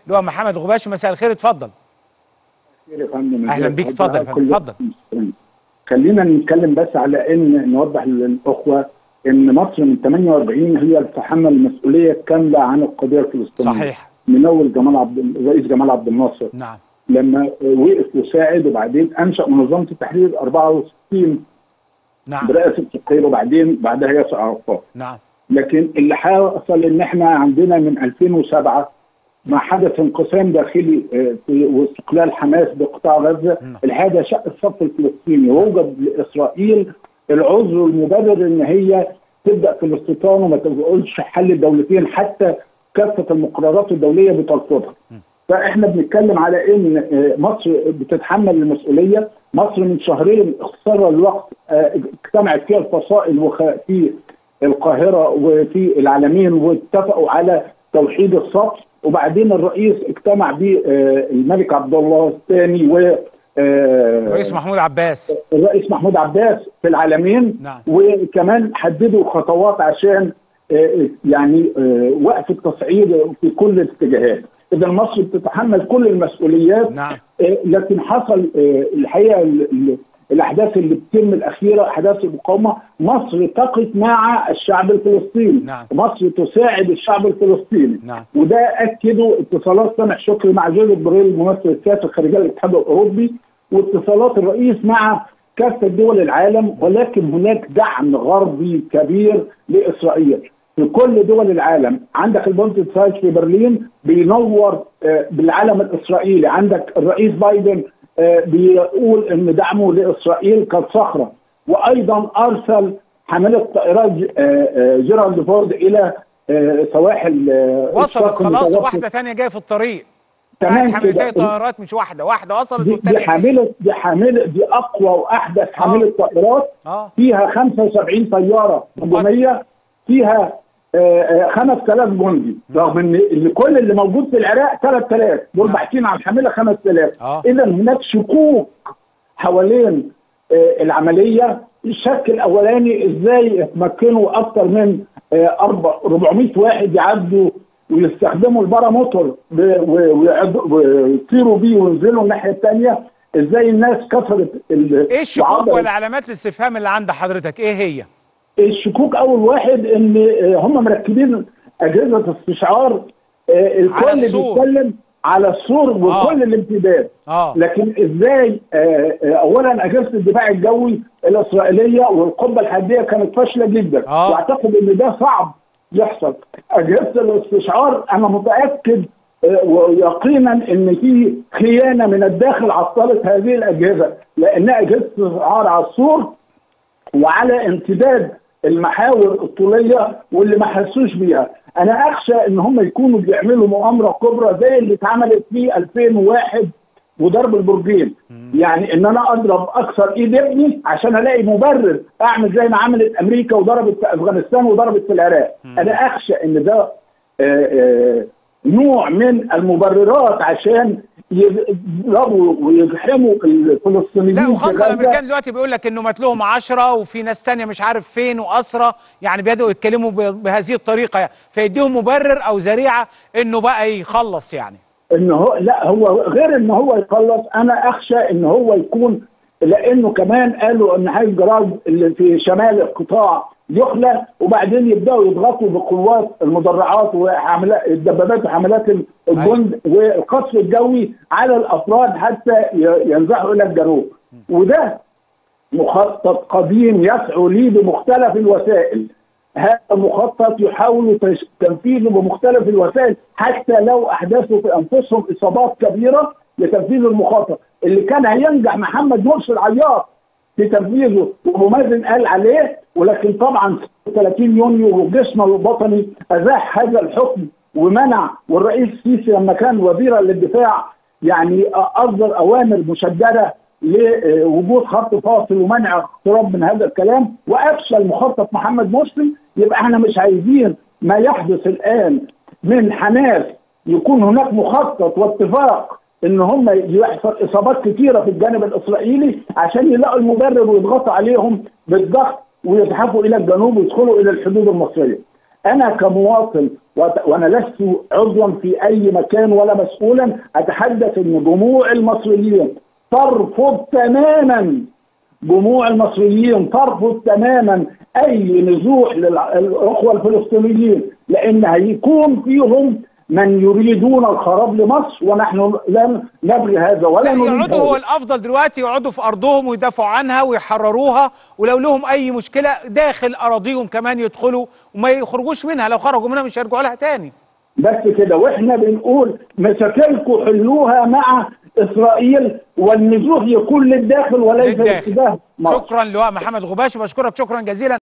لواء محمد غباشي مساء الخير اتفضل يا فندم أهلاً بيك، اتفضل يا فندم، اتفضل. خلينا نتكلم بس على ان نوضح للاخوه ان مصر من 48 هي اللي تتحمل المسؤوليه الكامله عن القضيه الفلسطينيه صحيح من اول جمال عبد الرئيس جمال عبد الناصر نعم لما وقف وساعد وبعدين انشا منظمه التحرير 64 نعم برئاسه الخير وبعدين بعدها ياسر عرفات نعم لكن اللي حصل ان احنا عندنا من 2007 ما حدث انقسام داخلي آه، في واستقلال حماس بقطاع غزه نعم. الحادة شق الصف الفلسطيني ووجد لاسرائيل العذر المبرر ان هي تبدا في الاستيطان وما تقولش حل الدولتين حتى كافه المقررات الدوليه بترفضها. فاحنا بنتكلم على ان آه، مصر بتتحمل المسؤوليه، مصر من شهرين اختصار الوقت آه، اجتمعت فيها الفصائل وخ- في القاهره وفي العالمين واتفقوا على توحيد الصف وبعدين الرئيس اجتمع بالملك عبد الله الثاني و آه، الرئيس محمود عباس الرئيس محمود عباس في العالمين نعم. وكمان حددوا خطوات عشان آه، يعني آه، وقف التصعيد في كل الاتجاهات اذا مصر بتتحمل كل المسؤوليات نعم آه، لكن حصل آه، الحقيقه ال- ال- الاحداث اللي بتتم الاخيره احداث المقاومه مصر تقف مع الشعب الفلسطيني نعم. مصر تساعد الشعب الفلسطيني نعم وده اكده اتصالات سامح شكري مع جوزيف بريل الممثل السياسي خارجيه الاتحاد الاوروبي واتصالات الرئيس مع كافه دول العالم ولكن هناك دعم غربي كبير لاسرائيل في كل دول العالم عندك البونت سايت في برلين بينور آه، بالعلم الاسرائيلي عندك الرئيس بايدن آه، بيقول ان دعمه لاسرائيل كالصخره وايضا ارسل حامله طائرات ج- آه، آه، جيرالد فورد الى آه، سواحل آه، وصلت الشرق خلاص المتوسط. واحده ثانيه جايه في الطريق تمام كانت حاملتي كده. طيارات مش واحده واحده وصلت دي, دي والتانيه حامله دي حامله دي اقوى واحدث حامله طائرات اه فيها 75 طياره هجوميه فيها آه، آه، 5000 جندي رغم ان اللي كل اللي موجود في العراق 3000 دول نعم. باحثين عن حامله 5000 آه. اذا هناك شكوك حوالين آه، العمليه الشك الاولاني ازاي يتمكنوا اكثر من آه، أربع- 400 واحد يعدوا ويستخدموا الباراموتور ب- و- ويعدوا- ويطيروا بيه وينزلوا الناحيه الثانيه ازاي الناس كسرت ال- ايه الشكوك وعبرت. والعلامات الاستفهام اللي عند حضرتك ايه هي الشكوك اول واحد ان آه، هم مركبين اجهزه استشعار آه، الكل السور. بيتكلم على السور وكل آه. الامتداد اه لكن ازاي آه، آه، اولا اجهزه الدفاع الجوي الاسرائيليه والقبه الحديه كانت فاشله جدا آه. واعتقد ان ده صعب يحصل اجهزه الاستشعار انا متاكد آه، ويقينا ان في خيانه من الداخل عطلت هذه الاجهزه لانها اجهزه استشعار على السور وعلى امتداد المحاور الطوليه واللي ما حسوش بيها انا اخشى ان هم يكونوا بيعملوا مؤامره كبرى زي اللي اتعملت في 2001 وضرب البرجين يعني ان انا اضرب اكسر ايد ابني عشان الاقي مبرر اعمل زي ما عملت امريكا وضربت في افغانستان وضربت في العراق انا اخشى ان ده آه، آه، نوع من المبررات عشان يضربوا ويزحموا الفلسطينيين لا في وخاصه غزة. الامريكان دلوقتي بيقول لك انه مات لهم 10 وفي ناس تانية مش عارف فين واسرى يعني بداوا يتكلموا ب- بهذه الطريقه يعني فيديهم مبرر او ذريعه انه بقى يخلص يعني ان هو لا هو غير ان هو يخلص انا اخشى ان هو يكون لانه كمان قالوا ان حي الجراد اللي في شمال القطاع يخلى وبعدين يبداوا يضغطوا بقوات المدرعات وحملات الدبابات وحملات الجند والقصف الجوي على الافراد حتى ي- ينزحوا الى الجنوب وده مخطط قديم يسعوا ليه بمختلف الوسائل هذا المخطط يحاول تش- تنفيذه بمختلف الوسائل حتى لو احدثوا في انفسهم اصابات كبيره لتنفيذ المخطط اللي كان هينجح محمد مرسي العياط في تنفيذه وابو مازن قال عليه ولكن طبعا 30 يونيو وجسمه الوطني ازاح هذا الحكم ومنع والرئيس السيسي لما كان وزيرا للدفاع يعني اصدر اوامر مشدده لوجود خط فاصل ومنع اقتراب من هذا الكلام وافشل مخطط محمد مرسي يبقى احنا مش عايزين ما يحدث الان من حماس يكون هناك مخطط واتفاق ان هم يحصل اصابات كثيره في الجانب الاسرائيلي عشان يلاقوا المبرر ويضغطوا عليهم بالضغط ويزحفوا الى الجنوب ويدخلوا الى الحدود المصريه. انا كمواطن وت- وانا لست عضوا في اي مكان ولا مسؤولا اتحدث ان جموع المصريين ترفض تماما جموع المصريين ترفض تماما اي نزوح للاخوه الفلسطينيين لان هيكون فيهم من يريدون الخراب لمصر ونحن لا نبغي هذا ولا نريد يقعدوا هو هذا. الافضل دلوقتي يقعدوا في ارضهم ويدافعوا عنها ويحرروها ولو لهم اي مشكله داخل اراضيهم كمان يدخلوا وما يخرجوش منها لو خرجوا منها مش هيرجعوا لها تاني بس كده واحنا بنقول مشاكلكم حلوها مع اسرائيل والنزوح يكون للداخل وليس للداخل لاتجاه مصر شكرا لواء محمد غباشي بشكرك شكرا جزيلا